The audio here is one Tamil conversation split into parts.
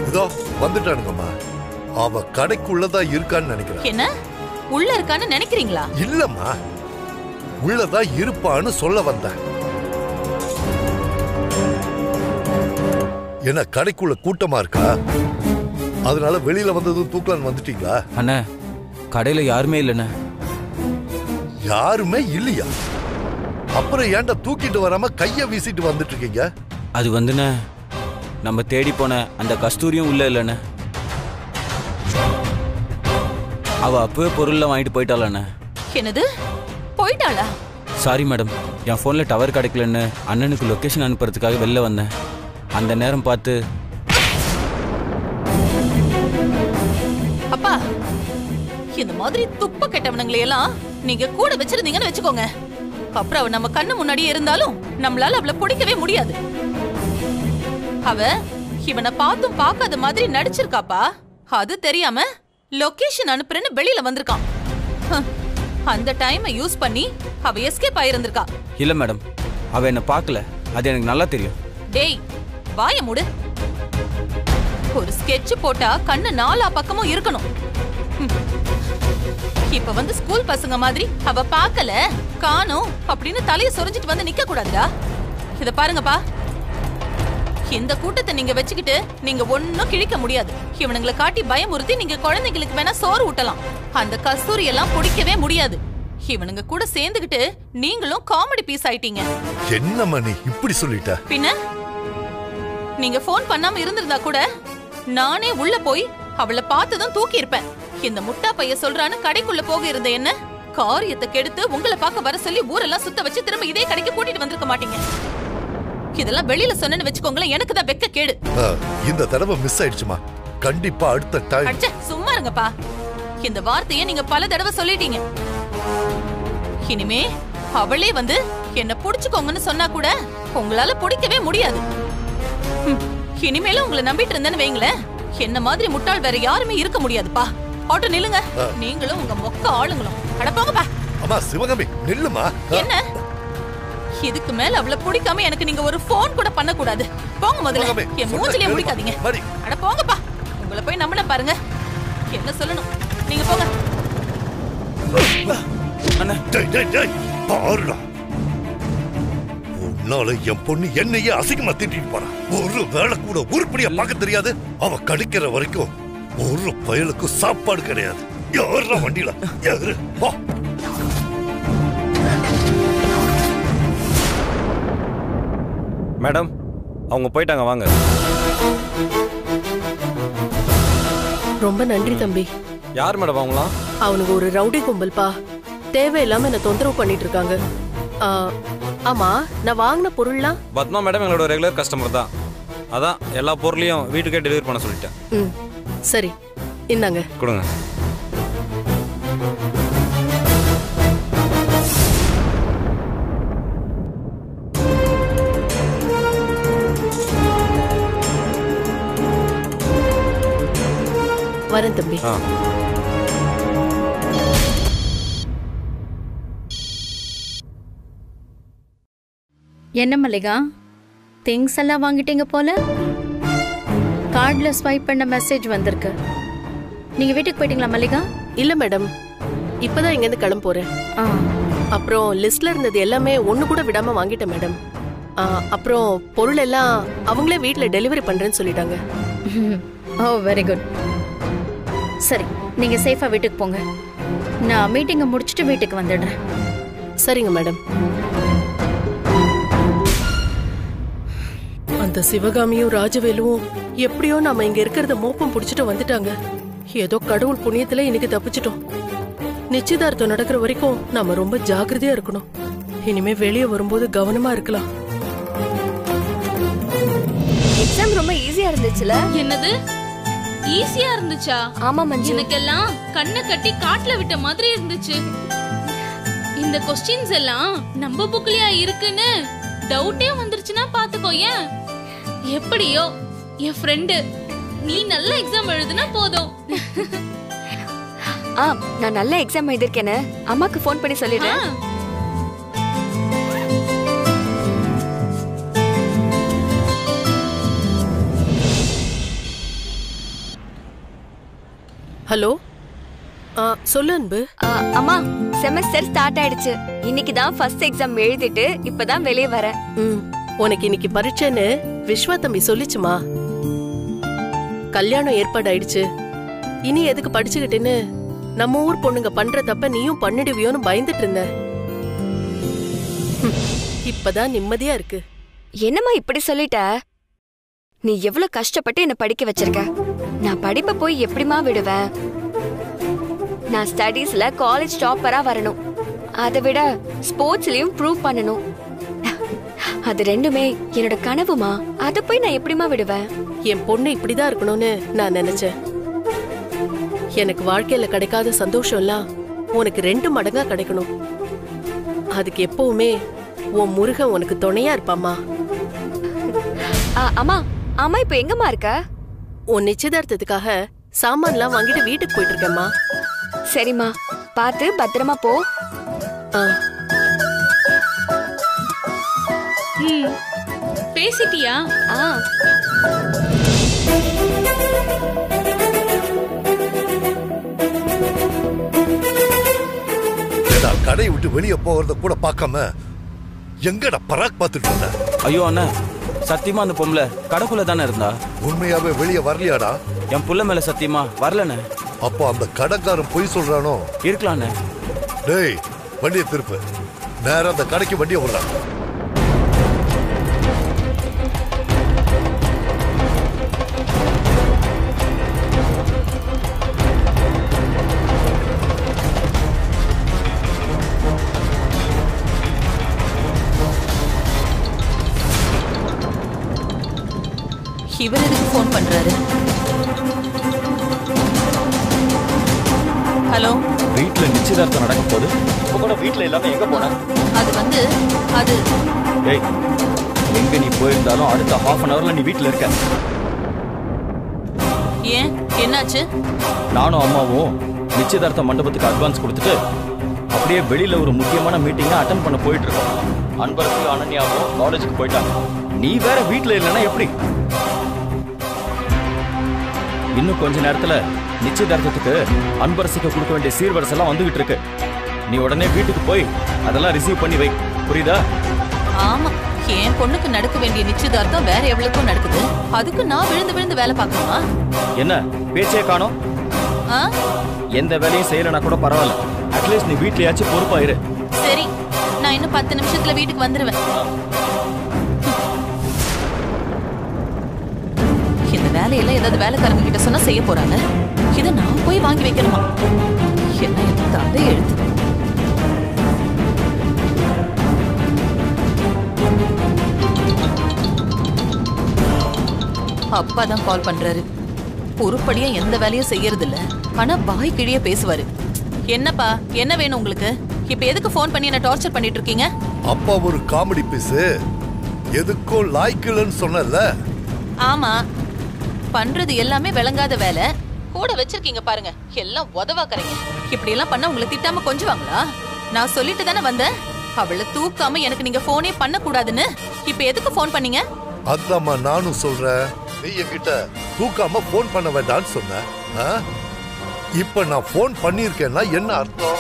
இதோ வந்துட்டானுங்கம்மா அவ கடைக்குள்ளதான் இருக்கான்னு நினைக்கிறேன் என்ன உள்ள இருக்கான்னு நினைக்கிறீங்களா இல்லம்மா உள்ளதான் இருப்பான்னு சொல்ல வந்தேன் என்ன கடைக்குள்ள கூட்டமா இருக்கா அதனால வெளியில வந்ததும் தூக்கலான்னு வந்துட்டீங்களா அண்ணே கடையில் யாருமே இல்லைண்ணே யாருமே இல்லையா அப்புறம் ஏன்டா தூக்கிட்டு வராம கைய வீசிட்டு வந்துட்டு இருக்கீங்க அது வந்துண்ணே நம்ம தேடி போன அந்த கஸ்தூரியும் உள்ள இல்லைண்ணே அவ அப்பவே பொருள்ல வாங்கிட்டு போயிட்டாளண்ணே என்னது போயிட்டாளா சாரி மேடம் என் ஃபோனில் டவர் கிடைக்கலன்னு அண்ணனுக்கு லொக்கேஷன் அனுப்புறதுக்காக வெளில வந்தேன் அந்த நேரம் பார்த்து அப்பா இந்த மாதிரி துப்ப கெட்டவனுங்களை எல்லாம் நீங்க கூட வச்சிருந்தீங்கன்னு வச்சுக்கோங்க அப்புறம் அவ நம்ம கண்ணு முன்னாடியே இருந்தாலும் நம்மளால அவளை பிடிக்கவே முடியாது அவ இவனை பார்த்தும் பார்க்காத மாதிரி நடிச்சிருக்காப்பா அது தெரியாம லொகேஷன் அனுப்புறேன்னு வெளியில வந்திருக்கான் ஹம், அந்த டைமை யூஸ் பண்ணி அவ எஸ்கேப் ஆயிருந்திருக்கா இல்லை மேடம் அவ என்னை பார்க்கல அது எனக்கு நல்லா தெரியும் டேய் வாய மூடு ஒரு ஸ்கெட்ச் போட்டா கண்ணு நாலா பக்கமும் இருக்கணும் ஹம். இப்ப வந்து ஸ்கூல் பசங்க மாதிரி அவ பார்க்கல காணோம் அப்படின்னு தலைய சொரிஞ்சிட்டு வந்து நிக்க கூடாதுடா இத பாருங்கப்பா இந்த கூட்டத்தை நீங்க வச்சுக்கிட்டு நீங்க ஒண்ணும் கிழிக்க முடியாது இவனுங்களை காட்டி பயமுறுத்தி நீங்க குழந்தைங்களுக்கு வேணா சோறு ஊட்டலாம் அந்த கஸ்தூரி எல்லாம் பிடிக்கவே முடியாது இவனுங்க கூட சேர்ந்துகிட்டு நீங்களும் காமெடி பீஸ் ஆயிட்டீங்க என்னம்மா நீ இப்படி சொல்லிட்ட பின்ன நீங்க ஃபோன் பண்ணாம இருந்திருந்தா கூட நானே உள்ள போய் அவளை பார்த்ததும் தூக்கி இருப்பேன் இந்த முட்டா பைய சொல்றான்னு கடைக்குள்ள போக இருந்த என்ன காரியத்தை கெடுத்து உங்களை பார்க்க வர சொல்லி ஊரெல்லாம் சுத்த வச்சு திரும்ப இதே கடைக்கு கூட்டிட்டு வந்திருக்க மாட்டீங்க இதெல்லாம் வெளியில சொன்னேன்னு வச்சுக்கோங்களேன் எனக்கு தான் வெக்க கேடு ஆ, இந்த தடவை மிஸ் ஆயிடுச்சுமா கண்டிப்பா அடுத்த டைம் அச்சே சும்மா இருங்கப்பா இந்த வார்த்தையை நீங்க பல தடவை சொல்லிட்டீங்க இனிமே அவளே வந்து என்ன புடிச்சுக்கோங்கன்னு சொன்னா கூட உங்களால பிடிக்கவே முடியாது ஹம், இனிமேலும் உங்களை நம்பிட்டு இருந்தேன்னு வைங்களேன் என்ன மாதிரி முட்டாள் வேற யாருமே இருக்க முடியாதுப்பா ஆட்டோ நில்லுங்க நீங்களும் உங்க மொக்க ஆளுங்களும் அட போங்கப்பா அம்மா சிவகாமி நில்லுமா என்ன இதுக்கு மேல அவள பிடிக்காம எனக்கு நீங்க ஒரு போன் கூட பண்ண கூடாது போங்க முதல்ல சிவகாமி, என் சொல்றேன் மூஞ்சிலே கேளுமா. முடிக்காதீங்க மதி. அட போங்கப்பா உங்களை போய் நம்பின பாருங்க என்ன சொல்லணும் நீங்க போங்க அண்ணா டேய், டேய், டேய், பாருடா உன்னால என் பொண்ணு என்னையே அசிங்கமா திட்டிட்டு போறான் ஒரு வேளை கூட உருப்படியா பார்க்க தெரியாது அவ கடிக்கிற வரைக்கும் ஒரு பயலுக்கும் சாப்பாடு கிடையாது யாரா வண்டியில யாரு வா மேடம் அவங்க போயிட்டாங்க வாங்க ரொம்ப நன்றி தம்பி யார் மேடம் அவங்களாம் அவனுக்கு ஒரு ரவுடி கும்பல்பா தேவையில்லாம என்ன தொந்தரவு பண்ணிட்டு இருக்காங்க ஆ, ஆமா நான் வாங்கின பொருள்லாம் பத்மா மேடம் எங்களோட ரெகுலர் கஸ்டமர் தான் அதான் எல்லா பொருளையும் வீட்டுக்கே டெலிவரி பண்ண சொல்லிட்டேன் ம் சரி இந்தாங்க கொடுங்க வரேன் தம்பி ஆ என்ன மல்லிகா திங்ஸ் எல்லாம் வாங்கிட்டீங்க போல கார்டில் ஸ்வைப் பண்ண மெசேஜ் வந்திருக்கு நீங்க வீட்டுக்கு போயிட்டீங்களா மல்லிகா இல்ல மேடம் இப்பதான் இங்க இருந்து கிளம்ப போறேன் ஆ அப்புறம் லிஸ்ட்ல இருந்தது எல்லாமே ஒண்ணு கூட விடாம வாங்கிட்டேன் மேடம் ஆ, அப்புறம் பொருள் எல்லாம் அவங்களே வீட்ல டெலிவரி பண்றேன்னு சொல்லிட்டாங்க ஓ வெரி குட் சரி நீங்க சேஃபா வீட்டுக்கு போங்க நான் மீட்டிங்கை முடிச்சுட்டு வீட்டுக்கு வந்துடுறேன் சரிங்க மேடம் அந்த சிவகாமியும் ராஜவேலுவும் எப்படியோ நாம இங்க இருக்கிறத மோப்பம் புடிச்சிட்டு வந்துட்டாங்க ஏதோ கடவுள் புண்ணியத்துல இன்னைக்கு தப்பிச்சிட்டோம் நிச்சயதார்த்தம் நடக்கிற வரைக்கும் நாம ரொம்ப ஜாக்கிரதையா இருக்கணும் இனிமே வெளியே வரும்போது கவனமா இருக்கலாம் எக்ஸாம் ரொம்ப ஈஸியா இருந்துச்சுல என்னது ஈஸியா இருந்துச்சா ஆமா மஞ்சு எனக்கெல்லாம் கண்ணை கட்டி காட்டுல விட்ட மாதிரி இருந்துச்சு இந்த கொஸ்டின்ஸ் எல்லாம் நம்ம புக்லயா இருக்குன்னு டவுட்டே வந்துருச்சுன்னா பாத்துக்கோ ஏன் எப்படியோ என் ஃப்ரெண்டு நீ நல்ல எக்ஸாம் எழுதுனா போதும் ஆ நான் நல்ல எக்ஸாம் எழுதிருக்கேன்னு அம்மாக்கு ஃபோன் பண்ணி ஆ, சொல்லிடுறேன் ஹலோ ஆ சொல்லு அன்பு ஆ, அம்மா செமஸ்டர் ஸ்டார்ட் ஆயிடுச்சு இன்னைக்கு தான் ஃபர்ஸ்ட் எக்ஸாம் எழுதிட்டு இப்பதான் வெளியே வரேன் ம் உனக்கு இன்னைக்கு பரீட்சைன்னு விஸ்வா தம்பி சொல்லிச்சுமா கல்யாணம் ஏற்பாடு ஆயிடுச்சு இனி எதுக்கு படிச்சுக்கிட்டுன்னு நம்ம ஊர் பொண்ணுங்க பண்ற தப்ப நீயும் பண்ணிடுவியோன்னு பயந்துட்டு இருந்த ஹம், இப்பதான் நிம்மதியா இருக்கு என்னம்மா இப்படி சொல்லிட்ட நீ எவ்வளவு கஷ்டப்பட்டு என்ன படிக்க வச்சிருக்க நான் படிப்பை போய் எப்படிம்மா விடுவேன் நான் ஸ்டடீஸ்ல காலேஜ் டாப்பரா வரணும் அதை விட ஸ்போர்ட்ஸ்லயும் ப்ரூவ் பண்ணணும் அது ரெண்டுமே என்னோட கனவுமா அதை போய் நான் எப்படிம்மா விடுவேன் என் பொண்ணு இப்படிதான் இருக்கணும்னு நான் நினைச்சேன் எனக்கு வாழ்க்கையில கிடைக்காத சந்தோஷம் எல்லாம் உனக்கு ரெண்டு மடங்கா கிடைக்கணும் அதுக்கு எப்பவுமே உன் முருகன் உனக்கு துணையா இருப்பாம்மா ஆ, அம்மா அம்மா இப்ப எங்கம்மா இருக்க உன் நிச்சயதார்த்தத்துக்காக சாமான்லாம் வாங்கிட்டு வீட்டுக்கு போயிட்டு இருக்கேம்மா சரிம்மா பார்த்து பத்திரமா போ ஆ ம் பேசிட்டியா ஆ ஏடா கடை விட்டு வெளியே போகிறத கூட பார்க்காம எங்கடா பராக் பார்த்துட்டு இருந்த ஐயோ அண்ணா சத்தியமா அந்த பொம்பளை கடைக்குள்ள தானே இருந்தா உண்மையாவே வெளியே வரலையாடா என் புள்ள மேல சத்தியமா வரலண்ணே அப்போ அந்த கடைக்காரன் பொய் சொல்றானோ இருக்கலாண்ணே டேய் வண்டியை திருப்பு நேரா அந்த கடைக்கு வண்டியை விடுறான் இவர் எதுக்கு ஃபோன் பண்றாரு ஹலோ வீட்ல நிச்சயதார்த்தம் நடக்க போகுது இப்ப கூட வீட்ல இல்லாம எங்க போன அது வந்து அது ஏய் எங்க நீ போயிருந்தாலும் அடுத்த ஹாஃப் அன் ஹவர்ல நீ வீட்ல இருக்க ஏன் என்னாச்சு நானும் அம்மாவும் நிச்சயதார்த்த மண்டபத்துக்கு அட்வான்ஸ் கொடுத்துட்டு அப்படியே வெளியில ஒரு முக்கியமான மீட்டிங்கை அட்டன் பண்ண போயிட்டு இருக்கோம் அன்பரசு அனன்யாவும் காலேஜுக்கு போயிட்டாங்க நீ வேற வீட்ல இல்லைன்னா எப்படி இன்னும் கொஞ்ச நேரத்துல நிச்சயதார்த்தத்துக்கு அன்பரசுக்கு கொடுக்க வேண்டிய சீர்வரிசை எல்லாம் வந்துகிட்டு இருக்கு நீ உடனே வீட்டுக்கு போய் அதெல்லாம் ரிசீவ் பண்ணி வை புரியுதா ஆமா என் பொண்ணுக்கு நடக்க வேண்டிய நிச்சயதார்த்தம் வேற எவ்வளவுக்கும் நடக்குது அதுக்கு நான் விழுந்து விழுந்து வேலை பார்க்கணுமா என்ன பேச்சே காணோம் ஆ எந்த வேலையும் செய்யலைனா கூட பரவாயில்ல அட்லீஸ்ட் நீ வீட்லயாச்சும் பொறுப்பாயிரு சரி நான் இன்னும் பத்து நிமிஷத்துல வீட்டுக்கு வந்துருவேன் இந்த வேலையெல்லாம் ஏதாவது வேலைக்காரங்க கிட்ட சொன்னா செய்ய போறாங்க இதை நான் போய் வாங்கி வைக்கணுமா என்ன என் தலை எழுத்து அப்பா தான் கால் பண்றாரு உருப்படியா எந்த வேலையும் செய்யறது இல்ல ஆனா வாய் கிழிய பேசுவாரு என்னப்பா என்ன வேணும் உங்களுக்கு இப்ப எதுக்கு ஃபோன் பண்ணி என்ன டார்ச்சர் பண்ணிட்டு இருக்கீங்க அப்பா ஒரு காமெடி பீஸு எதுக்கும் லாய்க்கலன்னு சொன்னல ஆமா பண்றது எல்லாமே விளங்காத வேலை கூட வச்சிருக்கீங்க பாருங்க எல்லாம் உதவாக்கறீங்க இப்படி எல்லாம் பண்ண உங்களை திட்டாம கொஞ்சுவாங்களா நான் சொல்லிட்டு தானே வந்தேன் அவளை தூக்காம எனக்கு நீங்க போனே பண்ண கூடாதுன்னு இப்ப எதுக்கு ஃபோன் பண்ணீங்க அதாம்மா நானும் சொல்றேன் நீ என்கிட்ட தூக்காம போன் பண்ண வேண்டாம்னு சொன்ன ஆ? இப்ப நான் போன் பண்ணியிருக்கேன்னா என்ன அர்த்தம்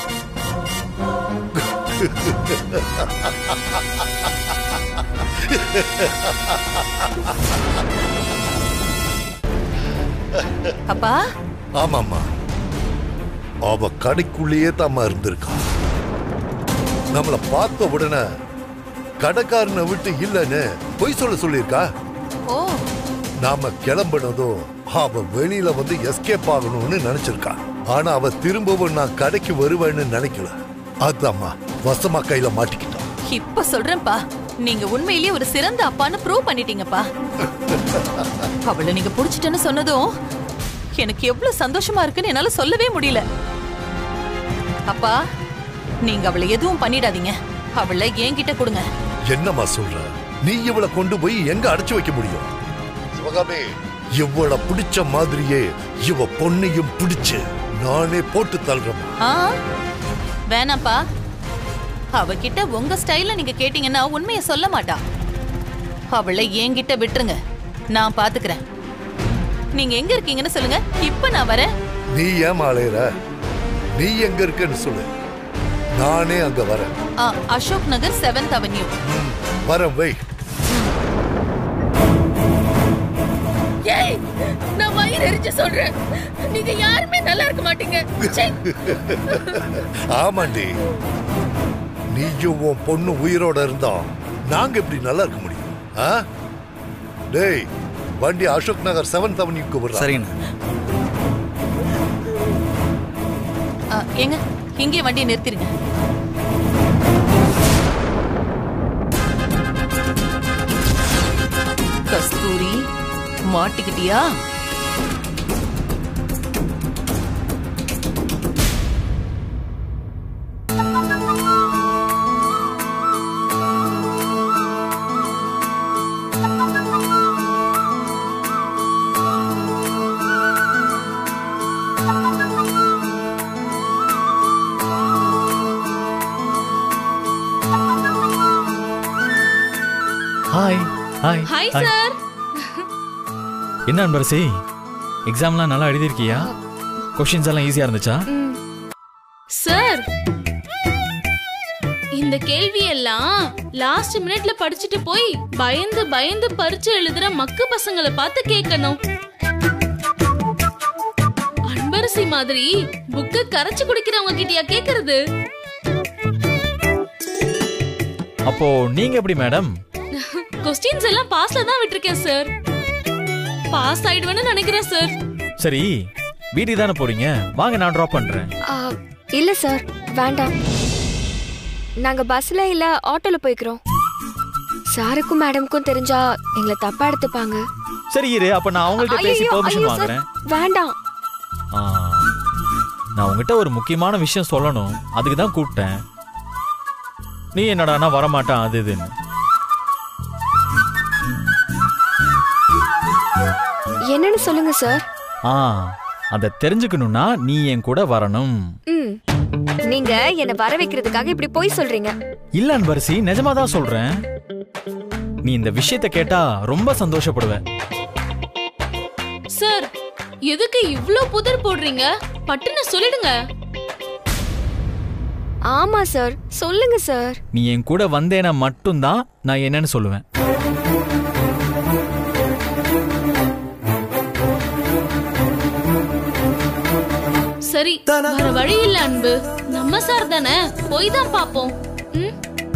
அப்பா ஆமாம்மா அவ கடைக்குள்ளேயே தாம்மா இருந்திருக்கா நம்மள பார்த்த உடனே கடைக்காரனை விட்டு இல்லைன்னு பொய் சொல்ல சொல்லியிருக்கா ஓ நாம கிளம்பினதும் அவ வெளியில வந்து எஸ்கேப் ஆகணும்னு நினைச்சிருக்கா ஆனா அவ திரும்பவும் நான் கடைக்கு வருவேன்னு நினைக்கல அதாம்மா வசமா கையில மாட்டிக்கிட்டான் இப்ப சொல்றேன்ப்பா நீங்க உண்மையிலேயே ஒரு சிறந்த அப்பான்னு ப்ரூவ் பண்ணிட்டீங்கப்பா அவளை நீங்க புடிச்சிட்டேன்னு சொன்னதும் எனக்கு எவ்வளவு சந்தோஷமா இருக்குன்னு என்னால சொல்லவே முடியல அப்பா நீங்க அவளை எதுவும் பண்ணிடாதீங்க அவளை என்கிட்ட கொடுங்க என்னம்மா சொல்ற நீ இவளை கொண்டு போய் எங்க அடைச்சு வைக்க முடியும் சிவகாமி இவளை பிடிச்ச மாதிரியே இவ பொண்ணையும் பிடிச்சு நானே போட்டு தள்ளுறேன் ஆ வேணாப்பா அவகிட்ட உங்க ஸ்டைல்ல நீங்க கேட்டீங்கன்னா உண்மையை சொல்ல மாட்டா அவளை என்கிட்ட விட்டுருங்க நான் பாத்துக்கிறேன் நீங்க எங்க இருக்கீங்கன்னு சொல்லுங்க இப்ப நான் வரேன் நீ ஏன் அலையிற நீ எங்க இருக்கன்னு சொல்லு நானே அங்க வரேன் ஆ, அசோக் நகர் செவன்த் அவென்யூ வரேன் வை ஏய் நான் வயிறு எரிஞ்சு சொல்றேன் நீங்க யாருமே நல்லா இருக்க மாட்டீங்க ச்சே. ஆமாண்டி நீயும் உன் பொண்ணு உயிரோட இருந்தா நாங்க எப்படி நல்லா இருக்க முடியும் ஆ? டேய் வண்டி அசோக் நகர் செவன்த் அவனிக்கு விடுறா சரிங்கண்ணா ஆ, ஏங்க இங்கே வண்டியை நிறுத்திருங்க கஸ்தூரி மாட்டிக்கிட்டியா ஹாய் ஹாய் ஹாய் சார் என்ன அன்பரசி எக்ஸாம்லாம் நல்லா எழுதியிருக்கியா கொஷின்ஸ் எல்லாம் ஈஸியா இருந்துச்சா சார் இந்த கேள்வி எல்லாம் லாஸ்ட் மினிட்ல படிச்சுட்டு போய் பயந்து பயந்து பரிச்சு எழுதுற மக்கு பசங்களை பார்த்து கேட்கணும் அன்பரசி மாதிரி புக்க கரைச்சு குடிக்கிறவங்க கிட்டயா கேக்குறது அப்போ நீங்க எப்படி மேடம் கொஸ்டின்ஸ் எல்லாம் பாஸ்ல தான் விட்டிருக்கேன் சார் பாஸ் ஆயிடுவேன்னு நினைக்கிறேன் சார் சரி வீட்டுக்கு தானே போறீங்க வாங்க நான் ட்ராப் பண்றேன் ஆ, இல்ல சார் வேண்டாம் நாங்க பஸ்ல இல்ல ஆட்டோல போய்க்கிறோம் சாருக்கும் மேடம்க்கும் தெரிஞ்சா எங்களை தப்பா எடுத்துப்பாங்க சரி இரு அப்ப நான் அவங்கள்ட்ட பேசி ஐயையோ, பெர்மிஷன் ஐயோ, சார், வாங்குறேன் வேண்டாம் ஆ, நான் உங்ககிட்ட ஒரு முக்கியமான விஷயம் சொல்லணும் அதுக்கு தான் கூப்பிட்டேன் நீ என்னடானா வரமாட்டான் அது இதுன்னு என்னன்னு சொல்லுங்க சார் ஆ அதை தெரிஞ்சுக்கணும்னா நீ என் கூட வரணும் ம் நீங்க என்ன வர வைக்கிறதுக்காக இப்படி போய் சொல்றீங்க இல்ல அன்பரசி நிஜமா தான் சொல்றேன் நீ இந்த விஷயத்த கேட்டா ரொம்ப சந்தோஷப்படுவ சார் எதுக்கு இவ்ளோ புதர் போடுறீங்க பட்டுன்னு சொல்லிடுங்க ஆமா சார் சொல்லுங்க சார் நீ என் கூட வந்தேனா மட்டும்தான் நான் என்னன்னு சொல்லுவேன் சரி வேற வழி இல்ல அன்பு நம்ம சார் தானே போய் தான் பாப்போம் ம்?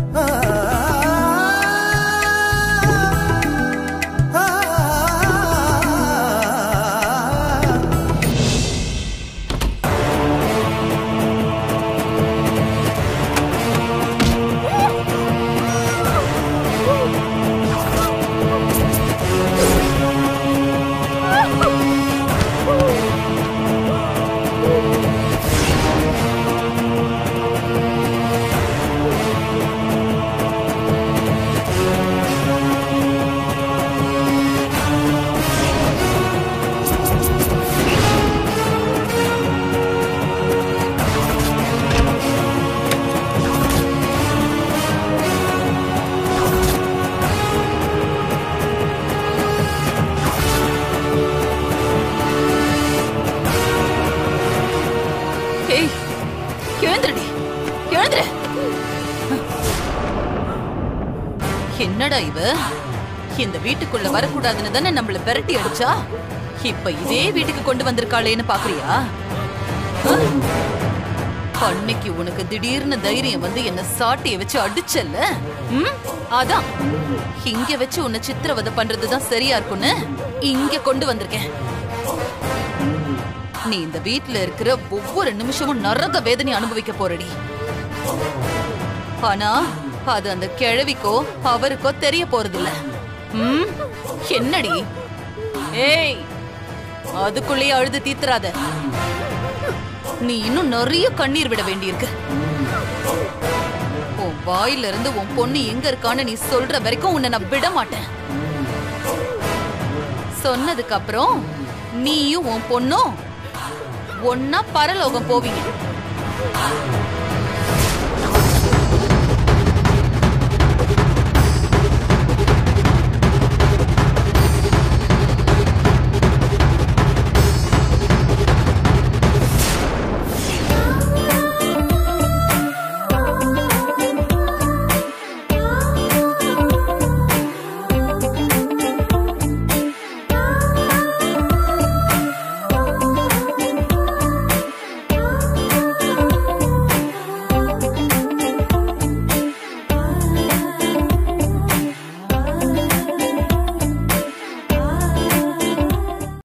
ஏய் எழுந்துருடி எழுந்துரு என்னடா இவ இந்த வீட்டுக்குள்ள வரக்கூடாதுன்னு தானே நம்மள விரட்டி அடிச்சா இப்ப இதே வீட்டுக்கு கொண்டு வந்திருக்காளேன்னு பாக்குறியா அஹ்? அன்னைக்கு உனக்கு திடீர்னு தைரியம் வந்து என்ன சாட்டிய வச்சு அடிச்சல்ல ம்? அதான் இங்க வச்சு உன்னை சித்திரவதை பண்றதுதான் சரியா இருக்கும்னு இங்க கொண்டு வந்திருக்கேன் நீ இந்த வீட்ல இருக்கிற ஒவ்வொரு நிமிஷமும் நரக வேதனை அனுபவிக்க போறடி ஆனா அது அந்த கிழவிக்கோ அவருக்கோ தெரிய போறதில்ல ம் என்னடி ஏய் அதுக்குள்ளேயே அழுது தீத்துறாத நீ இன்னும் நிறைய கண்ணீர் விட வேண்டியிருக்கு உன் வாயில இருந்து உன் பொண்ணு எங்க இருக்கான்னு நீ சொல்ற வரைக்கும் உன்னை நான் விட மாட்டேன் சொன்னதுக்கு அப்புறம் நீயும் உன் பொண்ணும் ஒன்னா பரலோகம் போவீங்க